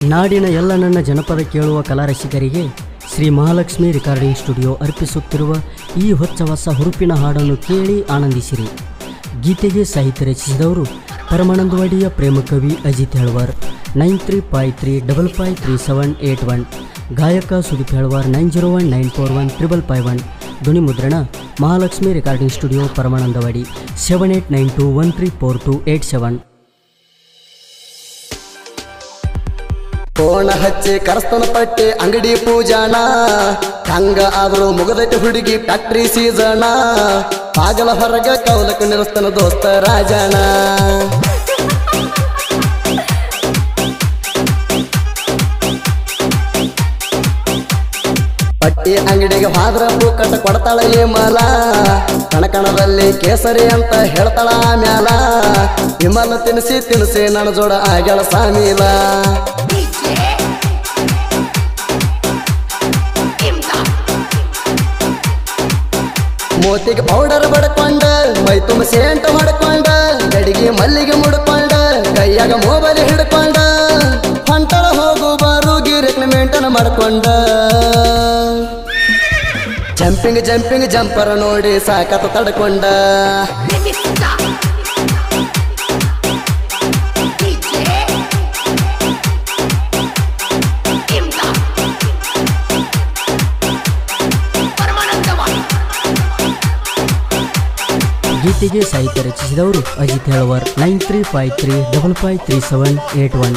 ನಾಡಿನ ಎಲ್ಲ ನನ್ನ ಜನಪದ ಕೇಳುವ ಕಲಾ ರಸಿಕರಿಗೆ ಶ್ರೀ ಮಹಾಲಕ್ಷ್ಮಿ ರೆಕಾರ್ಡಿಂಗ್ ಸ್ಟುಡಿಯೋ ಅರ್ಪಿಸುತ್ತಿರುವ ಈ ಹೊಚ್ಚ ಹೊಸ ಹುರುಪಿನ ಹಾಡನ್ನು ಕೇಳಿ ಆನಂದಿಸಿರಿ ಗೀತೆಗೆ ಸಾಹಿತ್ಯ ರಚಿಸಿದವರು ಪರಮಾನಂದವಾಡಿಯ ಪ್ರೇಮ ಕವಿ Ajit Helwar nine three five three double five three seven eight one ಗಾಯಕ Sudeep Helwar nine zero one nine four one triple five one ಧ್ವನಿ ಮುದ್ರಣ Mahalakshmi recording studio Paramanandawadi seven eight nine two one three four two eight seven ಕೋಣ ಹಚ್ಚಿ ಕರಸ್ತನ ಪಟ್ಟಿ ಅಂಗಡಿ ಪೂಜಾಣ ಹಂಗ ಆದ್ರೂ ಮುಗದೈತಿ ಹುಡುಗಿ ಫ್ಯಾಕ್ಟ್ರಿ ಸೀಸಣ ಪಾಗಲ ಹೊರಗ ಕೌಲಕ ನಿರಸ್ತನ ದೋಸ್ತ ರಾಜಾಣ ಪಟ್ಟಿ ಅಂಗಡಿಗೆ ಹಾದ್ರ ಪೂಕಟ ಕೊಡ್ತಾಳ ಈ ಮಲ ಕಣಕಣದಲ್ಲಿ ಕೇಸರಿ ಅಂತ ಹೇಳ್ತಾಳ ಮ್ಯಾಲ ವಿಮಲ ತಿನ್ಸಿ ತಿನ್ಸಿ ನನ್ನ ಜೋಡ ಆಗ್ಯಾಳ ಸಾಮೀಲ ಮೋತಿಗೆ ಪೌಡರ್ ಬಡ್ಕೊಂಡ ಮೈ ತುಂಬ ಸೇಂಟ್ ಹೊಡ್ಕೊಂಡ ಗಡಿಗೆ ಮಲ್ಲಿಗೆ ಮುಡ್ಕೊಂಡ ಕೈಯಾಗ ಮೊಬೈಲ್ ಹಿಡ್ಕೊಂಡ ಹೊಂಟಳ ಹೋಗು ಬಾರು ಗಿರಿಕ್ನ ಮೇಂಟನ್ ಮಾಡ್ಕೊಂಡ ಜಂಪಿಂಗ್ ಜಂಪಿಂಗ್ ಜಂಪರ್ ನೋಡಿ ಸಾಕತ್ತ ತಡ್ಕೊಂಡ ಗೀತೆಗೆ ಸಾಹಿತ್ಯ ರಚಿಸಿದವರು Ajit Helavar nine three five three double five three seven eight one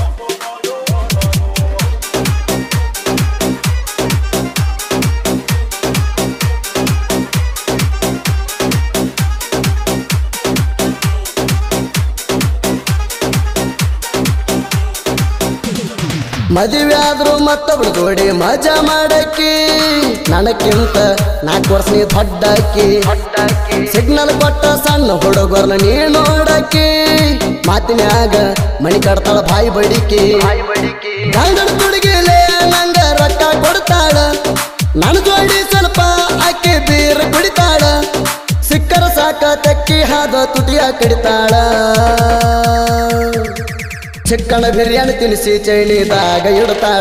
ಮದುವೆ ಆದ್ರೂ ಮತ್ತೊಬ್ಳು ಜೋಡಿ ಮಜಾ ಮಾಡಕ್ಕಿ ನನಕ್ಕಿಂತ ನಾಲ್ಕು ವರ್ಷ ನೀ ದೊಡ್ಡಕ್ಕಿ ಸಿಗ್ನಲ್ ಕೊಟ್ಟ ಸಣ್ಣ ಹುಡುಗರ್ನ ನೀ ನೋಡಕ್ಕಿ ಮಾತಿನ್ಯಾಗ ಮಣಿ ಕಡ್ತಾಳ ಬಾಯಿ ಬಡಿಕಿ ಗಂಡನ ತುಡುಗಿಲೆ ನಂಗ ರೊಕ್ಕ ಕೊಡ್ತಾಳ ನನ್ನ ಜೋಡಿ ಸ್ವಲ್ಪ ಅಕ್ಕಿ ಬೀರ್ ಕುಡಿತಾಳ ಸಿಕ್ಕರ ಸಾಕ ತೆಕ್ಕಿ ಹಾದ ತುಟಿಯ ಕಡಿತಾಳ ಚಿಕ್ಕಣ ಬಿರಿಯಾನಿ ತಿನ್ನಿಸಿ ಚೈನಿದಾಗ ಇಡ್ತಾಳ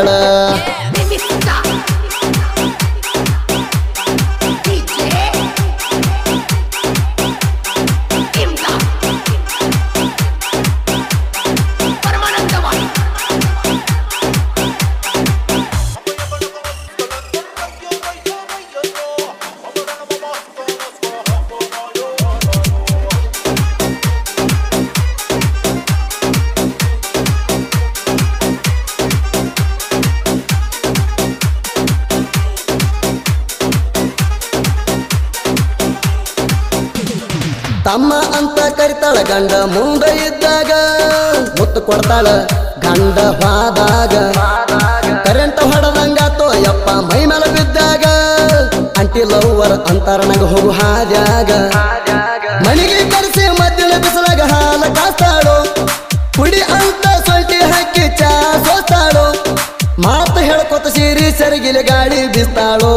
ತಮ್ಮ ಅಂತ ಕರಿತಾಳ ಗಂಡ ಮುಂದೆ ಇದ್ದಾಗ ಮುತ್ತು ಕೊಡ್ತಾಳ ಗಂಡ ಹೋದಾಗ ಕರೆಂಟ್ ಹೊಡೆದಂಗಾತೋ ಯಪ್ಪ ಮೈ ಮೇಲೆ ಬಿದ್ದಾಗ ಅಂಟಿ ಲವ್ವರ್ ಅಂತಾರ ನಂಗ ಹೋಗು ಹಾದ್ಯಾಗ ಮನೆಗೆ ಕರೆಸಿ ಮಧ್ಯಾಹ್ನ ಬಿಸಿಲಾಗ ಹಾಲ ಕಾಸ್ತಾಳು ಕುಡಿ ಅಂತ ಸೊಲ್ಟಿ ಹಾಕಿ ಚಾ ಸೋಸ್ತಾಳು ಮಾತು ಹೇಳ್ಕೊತ ಸೀರಿ ಸರಿಗಿಲಿ ಗಾಳಿ ಬೀಸ್ತಾಳು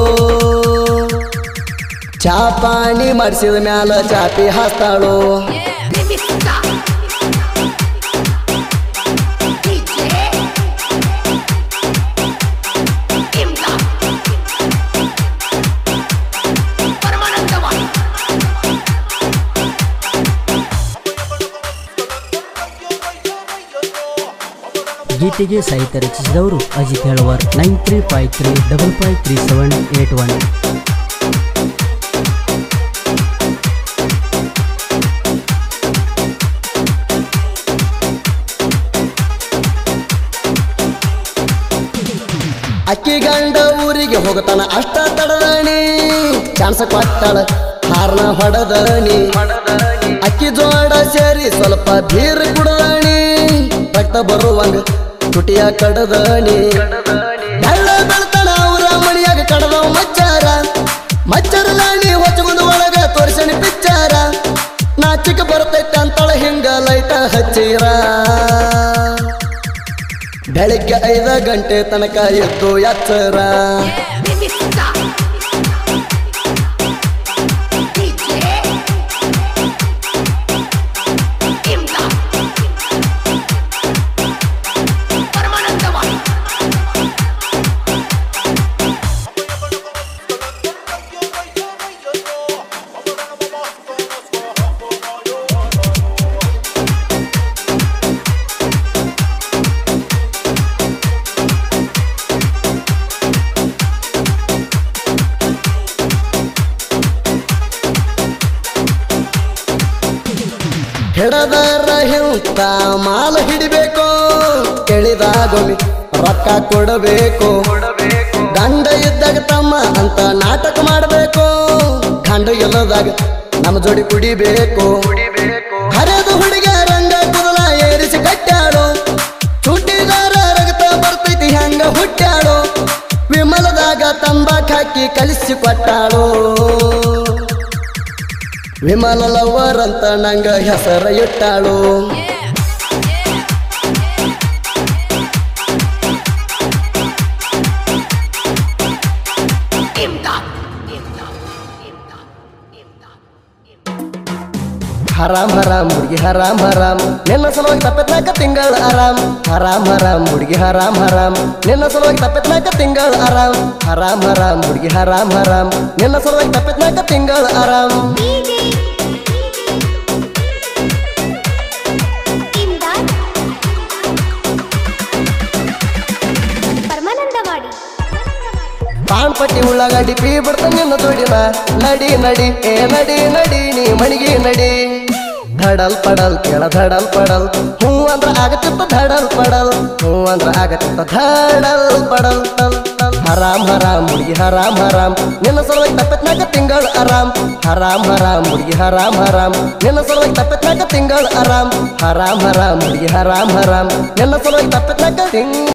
ಚಾ ಪಾನಿ ಮಾಡಿಸಿದ ಮ್ಯಾಲ ಚಾಪಿ ಹಾಸ್ತಾಳು ಗೀತೆಗೆ ಸಾಹಿತ್ಯ ರಚಿಸಿದವರು Ajit Helavar nine three five three double five three seven eight one ಅಕ್ಕಿ ಗಂಡ ಊರಿಗೆ ಹೋಗತಾನ ಅಷ್ಟ ತಡದಣಿ ಚಾನ್ಸ ಕೊಟ್ಟಾಳ ಹಾರ್ನ ಹೊಡದಣಿ ಅಕ್ಕಿ ಜೋಡ ಸೇರಿ ಸ್ವಲ್ಪ ಬೀರ್ ಕುಡದಣಿ ರಕ್ತ ಬರುವಂಗ ತುಟಿಯ ಕಡದಣಿ ಬೆಳ್ಳ ಬೆಳ್ತಾನ ಅವ್ರ ಮಣಿಯಾಗ ಕಡದವ ಮಚ್ಚಾರ ಮಚ್ಚರ ಲಾಣಿ ಹೊಚ್ಚಗೊಂದು ಒಳಗ ತೋರಿಸಣಿ ಪಿಚ್ಚಾರ ನಾಚಿಕ ಬರ್ತೈತೆ ಅಂತಾಳ ಹಿಂಗ ಲೈಟ ಹಚ್ಚಿರ ಬೆಳಿಗ್ಗೆ ಐದು ಗಂಟೆ ತನಕ ಎದ್ದು ಎಚ್ಚರ Imda. ಹಿಡದರ ಹಿಂತ ಮಾಲ ಹಿಡಿಬೇಕು ಕೇಳಿದಾಗೊಮ್ಮೆ ರೊಕ್ಕ ಕೊಡಬೇಕು ಗಂಡ ಇದ್ದಾಗ ತಮ್ಮ ಅಂತ ನಾಟಕ ಮಾಡಬೇಕು ಗಂಡ ಎಲ್ಲದಾಗ ನಮ್ಮ ಜೋಡಿ ಕುಡಿಬೇಕು ಹರಿದ ಹುಡುಗ ರಂಗ ಕುದಲ ಏರಿಸಿ ಕಟ್ಟಾಡು ಚುಟ್ಟಿದಾರ ರಗತ ಬರ್ತೈತಿ ಹೆಂಗ ಹುಟ್ಟಾಡು ವಿಮಲದಾಗ ತಂಬಾಕ್ ಹಾಕಿ ಕಲಿಸಿ ಕೊಟ್ಟಾಳು ವಿಮಲ ಲವರ್ ಅಂತ ನಂಗ ಹೆಸರ ಇಟ್ಟಾಳು ಹರಾಮ್ ಹರಾಮ್ ಹುಡುಗಿ ಹರಾಮ್ ಹರಾಮ್ ನಿನ್ನ ಸಲುವಾಗಿ ತಪ್ಪತ್ನಾಕ ತಿಂಗಳ ಆರಾಮ್ ಹರಾಮ್ ಹರಾಮ್ ಹುಡುಗಿ ಹರಾಮ್ ಹರಾಮ್ ನಿನ್ನ ಸಲುವಾಗಿ ತಪ್ಪತ್ನಾಕ ತಿಂಗಳ ಆರಾಮ್ ಹರಾಮ್ ಹರಾಮ್ ಹುಡುಗಿ ಹರಾಮ್ ಹರಾಮ್ ನಿನ್ನ ಸಲುವಾಗಿ ತಪ್ಪತ್ನಾಕ ತಿಂಗಳ ಆರಾಮ್ ಇಮ್ದಾದ್ ಪರಮಾನಂದವಾಡಿ ಪಾಣ್ಪಟ್ಟಿ ಉಳ್ಳಾಗಡ್ಡಿ ಪೀ ಬಿಡ್ತ ನಿನ್ನ ತೋಡಿನ ನಡಿ ನಡಿ ಏ ನಡಿ ನಡಿ ನೀ ಮಣಿಗಿ ನಡಿ ಧಡಲ್ ಪಡಲ್ ಕೆಳ ಧಡಲ್ ಪಡಲ್ ಹೂ ಅಂದ್ರ ಆಗತ್ತಿತ್ತ ಧಡಲ್ ಪಡಲ್ ಹೂ ಅಂದ್ರ ಆಗತ್ತಿತ್ತ ಧಡಲ್ ಪಡಲ್ ಟಲ್ ಟಲ್ ಹರಾಮ್ ಹರಾಮ್ ಹುಡುಗಿ ಹರಾಮ್ ಹರಾಮ್ ನಿನ್ನ ಸಲುವಾಗಿ ತಪ್ಪತ್ನಾಕ ತಿಂಗಳ ಆರಾಮ್ ಹರಾಮ್ ಹರಾಮ್ ಹುಡುಗಿ ಹರಾಮ್ ಹರಾಮ್ ನಿನ್ನ ಸಲುವಾಗಿ ತಪ್ಪತ್ನಾಕ ತಿಂಗಳ ಆರಾಮ್ ಹರಾಮ್ ಹರಾಮ್ ಹುಡುಗಿ ಹರಾಮ್ ಹರಾಮ್ ನಿನ್ನ ಸಲುವಾಗಿ ತಪ್ಪತ್ನಾಕ ತಿಂಗ್